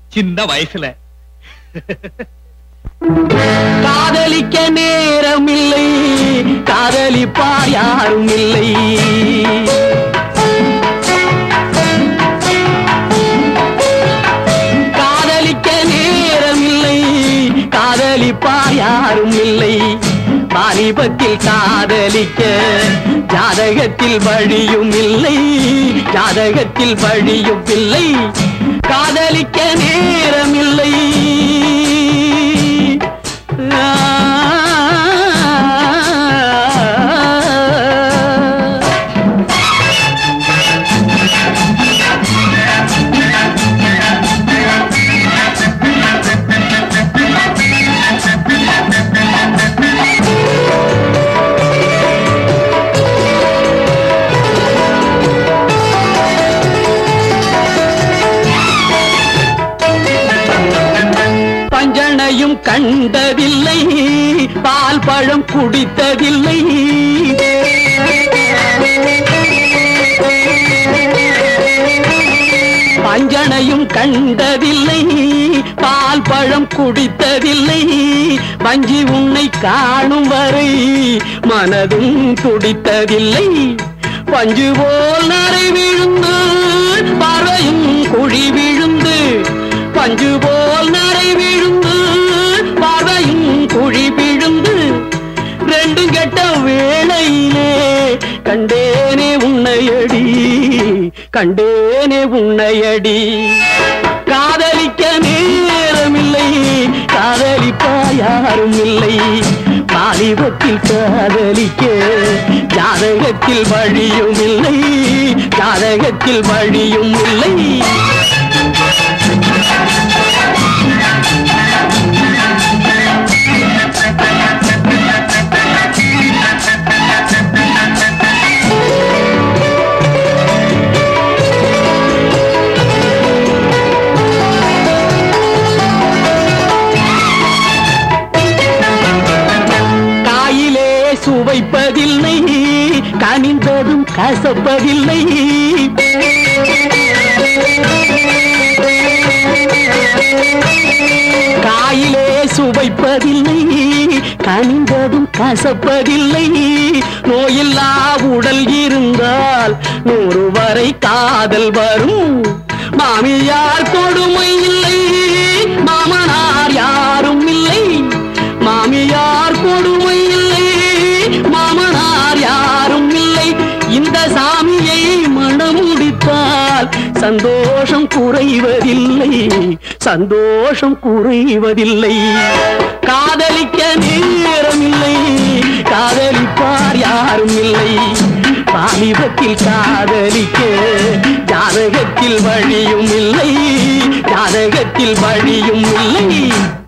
சின்ன வயசுல காதலிக்க நேரமில்லை காதலிப்பார் யாரும் இல்லை காதலிக்க நேரமில்லை காதலிப்பார் யாரும் இல்லை வாலிபத்தில் காதலிக்க ஜாதகத்தில் வழியும் இல்லை ஜாதகத்தில் வழியும் இல்லை காதலிக்க நேரமில்லை பஞ்சனையும் கண்டதில்லை பால் பழம் குடித்ததில்லை பஞ்சனையும் கண்டதில்லை பால் பழம் குடித்ததில்லை வஞ்சி உன்னை காணும் வரை மனதும் துடித்ததில்லை பஞ்சு போல் நரை விழுந்து பறையும் குழி விழுந்து பஞ்சு போல் நரை விழுந்து பறையும் குழி விழுந்து ரெண்டு கெட்ட வேளையிலே கண்டேனே உன்னையடி கண்டேனே உன்னையடி காதலிக்க நேரமில்லை காதலிப்பா யாரும் இல்லை வாலிபத்தில் காதலிக்க ஜாதகத்தில் வழியும் இல்லை ஜாதகத்தில் வழியும் இல்லை காயிலே சுவைப்பதில்லை கனிந்ததும் கசப்பதில்லை காயிலே சுவைப்பதில்லை கனிந்ததும் கசப்பதில்லை நோயில்லா உடல் இருந்தால் நூறு வரை காதல் வரும் மாமியார் கொடுமை இல்லை மாமனார் யாரும் இல்லை மாமியார் கொடுமை இல்லை மாமனார் யாரும் இல்லை இந்த சாமியை மணமுடித்தால் சந்தோஷம் குறைவதில்லை சந்தோஷம் குறைவதில்லை காதலிக்க நேரமில்லை காதலிப்பார் யாரும் இல்லை வாலிபத்தில் காதலிக்க ஜாதகத்தில் வழியும் இல்லை ஜாதகத்தில் வழியும் இல்லை